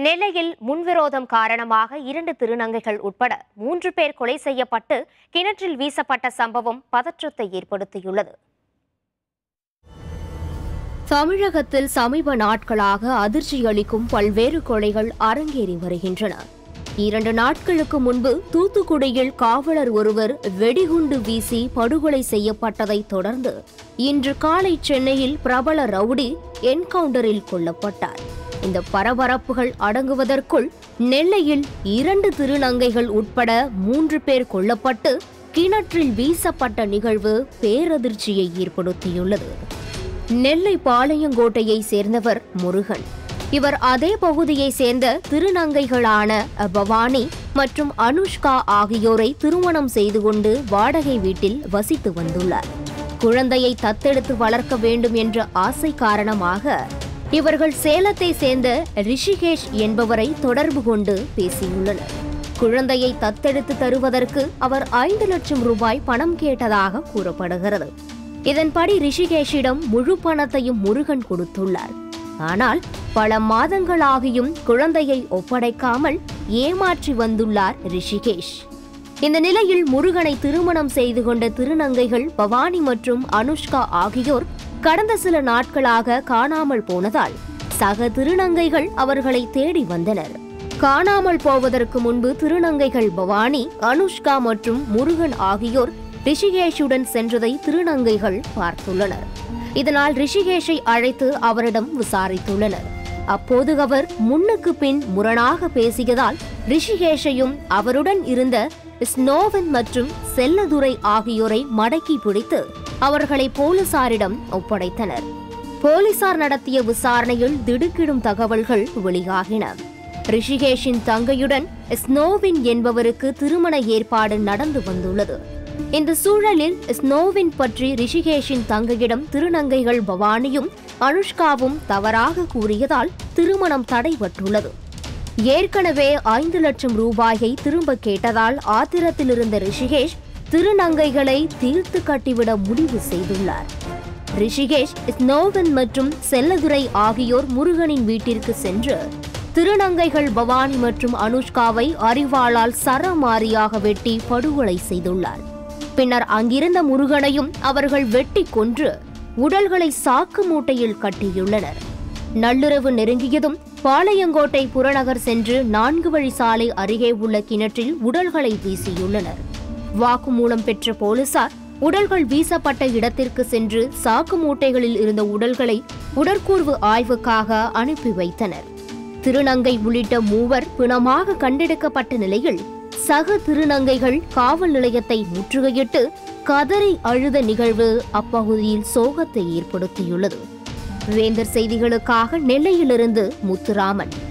நெல்லையில் முன்விரோதம் காரணமாக இரண்டு திருநங்கைகள் உட்பட மூன்று பேர் கொலை செய்யப்பட்டு கிணற்றில் வீசப்பட்ட சம்பவம் பதற்றத்தை ஏற்படுத்தியுள்ளது தமிழகத்தில் சமீப நாட்களாக அதிர்ச்சியளிக்கும் பல்வேறு கொலைகள் அரங்கேறி வருகின்றன இரண்டு நாட்களுக்கு முன்பு தூத்துக்குடியில் காவலர் ஒருவர் வெடிகுண்டு வீசி படுகொலை செய்யப்பட்டதை தொடர்ந்து இன்று காலை சென்னையில் பிரபல ரவுடி என்கவுண்டரில் கொல்லப்பட்டார் இந்த பரபரப்புகள் அடங்குவதற்குள் நெல்லையில் இரண்டு திருநங்கைகள் உட்பட மூன்று பேர் கொல்லப்பட்டு கிணற்றில் வீசப்பட்ட நிகழ்வு பேரதிர்ச்சியை ஏற்படுத்தியுள்ளது நெல்லை பாளையங்கோட்டையை சேர்ந்தவர் முருகன் இவர் அதே பகுதியை சேர்ந்த திருநங்கைகளான பவானி மற்றும் அனுஷ்கா ஆகியோரை திருமணம் செய்து கொண்டு வாடகை வீட்டில் வசித்து வந்துள்ளார் குழந்தையை தத்தெடுத்து வளர்க்க வேண்டும் என்ற ஆசை காரணமாக இவர்கள் சேலத்தை சேர்ந்த ரிஷிகேஷ் என்பவரை தொடர்பு கொண்டு பேசியுள்ளனர் குழந்தையை தத்தெடுத்து தருவதற்கு அவர் ஐந்து லட்சம் ரூபாய் பணம் கேட்டதாக கூறப்படுகிறது இதன்படி ரிஷிகேஷிடம் முழு பணத்தையும் முருகன் கொடுத்துள்ளார் ஆனால் பல மாதங்களாகியும் குழந்தையை ஒப்படைக்காமல் ஏமாற்றி வந்துள்ளார் ரிஷிகேஷ் இந்த நிலையில் முருகனை திருமணம் செய்து கொண்ட திருநங்கைகள் பவானி மற்றும் அனுஷ்கா ஆகியோர் கடந்த சில நாட்களாக காணாமல் போனதால் சக திருநங்கைகள் அவர்களை தேடி வந்தனர் காணாமல் போவதற்கு முன்பு திருநங்கைகள் பவானி அனுஷ்கா மற்றும் முருகன் ஆகியோர் ரிஷிகேஷுடன் சென்றதை திருநங்கைகள் பார்த்துள்ளனர் இதனால் ரிஷிகேஷை அழைத்து அவரிடம் விசாரித்துள்ளனர் அப்போது அவர் முன்னுக்கு பின் முரணாக பேசியதால் ரிஷிகேஷையும் அவருடன் இருந்த ஸ்னோவன் மற்றும் செல்லதுரை ஆகியோரை மடக்கி பிடித்து அவர்களை போலீசாரிடம் ஒப்படைத்தனர் போலீசார் நடத்திய விசாரணையில் திடுக்கிடும் தகவல்கள் வெளியாகின ரிஷிகேஷின் தங்கையுடன் ஸ்னோவின் என்பவருக்கு திருமண ஏற்பாடு நடந்து வந்துள்ளது இந்த சூழலில் ஸ்னோவின் பற்றி ரிஷிகேஷின் தங்கையிடம் திருநங்கைகள் பவானியும் அனுஷ்காவும் தவறாக கூறியதால் திருமணம் தடைபட்டுள்ளது ஏற்கனவே ஐந்து லட்சம் ரூபாயை திரும்ப கேட்டதால் ஆத்திரத்தில் இருந்த ரிஷிகேஷ் திருநங்கைகளை தீர்த்து கட்டிவிட முடிவு செய்துள்ளார் ரிஷிகேஷ் ஸ்னோவன் மற்றும் செல்லதுரை ஆகியோர் முருகனின் வீட்டிற்கு சென்று திருநங்கைகள் பவானி மற்றும் அனுஷ்காவை அறிவாளால் சரமாரியாக வெட்டி படுகொலை செய்துள்ளார் பின்னர் அங்கிருந்த முருகனையும் அவர்கள் வெட்டி கொன்று உடல்களை சாக்கு மூட்டையில் கட்டியுள்ளனர் நள்ளிரவு நெருங்கியதும் பாளையங்கோட்டை புறநகர் சென்று நான்கு வழி சாலை அருகே உள்ள கிணற்றில் உடல்களை வீசியுள்ளனர் வாக்குமூலம் பெற்ற போலீசார் உடல்கள் வீசப்பட்ட இடத்திற்கு சென்று சாக்கு மூட்டைகளில் இருந்த உடல்களை உடற்கூர்வு ஆய்வுக்காக அனுப்பி வைத்தனர் திருநங்கை உள்ளிட்ட மூவர் பிணமாக கண்டெடுக்கப்பட்ட நிலையில் சக திருநங்கைகள் காவல் நிலையத்தை முற்றுகையிட்டு கதறி அழுத நிகழ்வு அப்பகுதியில் சோகத்தை ஏற்படுத்தியுள்ளது வேந்தர் செய்திகளுக்காக நெல்லையிலிருந்து முத்துராமன்